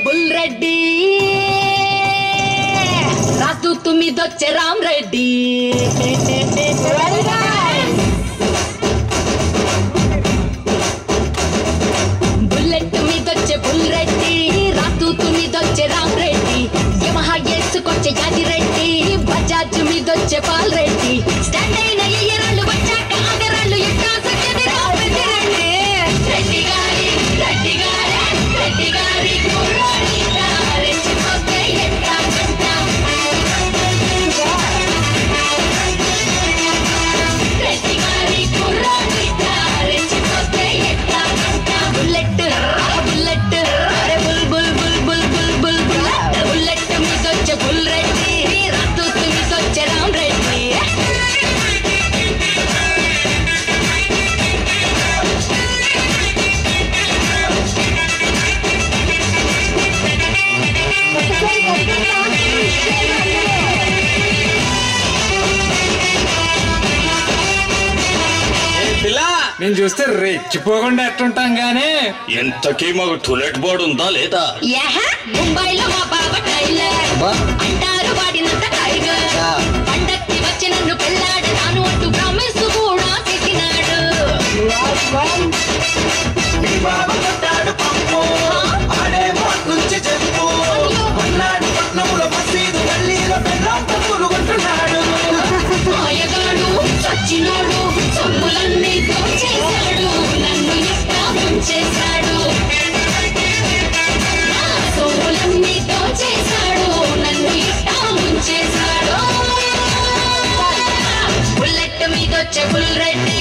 bull Reddy రాతు తుమ్మిదొచ్చే Ram Reddy bullet మీదొచ్చే బుల్ రెడ్డి రాతు తుమ్మిదొచ్చే రామ్ రెడ్డి యమహా వేసుకొచ్చే యాది రెడ్డి బజాజ్ మీదొచ్చే పాల్ రెడ్డి స్టాండ్ అయిన ఎయ్యరాళ్ళు వచ్చాక ఆగరాళ్ళు ఎట్టా సఖ్యది రామ్ రెడ్డి రండి రెడ్డి గారి రెడ్డి గారి రెడ్డి గారి కుర్రాడిట రెచ్చిపోతే ఎట్టా కంటాం రెడ్డి గారి కుర్రాడిట రెచ్చిపోతే ఎట్టా కంటాం బుల్లెట్ ఆ బుల్లెట్ అరే bull bull bull bull bull bull bullet bullet మీదొచ్చే బుల్ రెడ్డి రద్దు మీదొచ్చే రామ్ రెడ్డి పిల్ల నేను చూస్తే రెచ్చిపోకుండా ఎట్టుంటాం గానీ ఎంతకీ మాకు టూలెట్ బోర్డు ఉందా లేదా యహ ముంబైలో మా బావ టైలర్ అంటారు వాడినంత టైగర్ పండక్కి వచ్చి నన్ను పెళ్ళాడు తాను అంటూ ప్రామిస్ కూడా చేసినాడు మాయగాడు చచ్చినోడు సొమ్ములన్నీ దోచేశాడు నన్ను ఇట్టా ముంచేశాడు నా సొమ్ములన్నీ దోచేశాడు నన్ను ఇట్టా ముంచేశాడు బుల్లెట్ మీదొచ్చే బుల్ రెడ్డి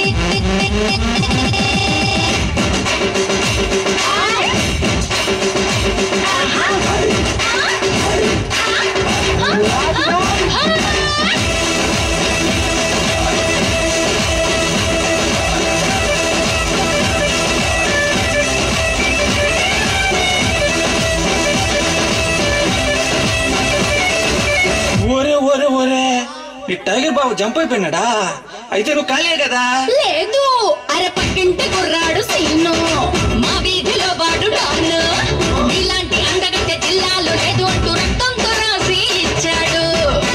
ఓరే ఓరే ఓరే ఈ టైగర్ బాబు జంప్ అయిపోయినాడా అయితే నువ్వు ఖాళీ కదా లేదు అరే పక్కింటి కుర్రాడు సీను మా వీధిలో వాడు డాన్ ఇలాంటి అందగట్టె జిల్లాలో లేదు అంటూ రక్తంతో రాసి ఇచ్చాడు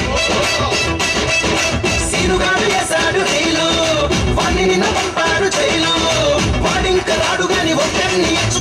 సీనుగాడు వేశాడు రీలు వాడిని నిన్న పంపాడు జైలు వాడింక రాడు గాని ఒక్కడిని ఇచ్చు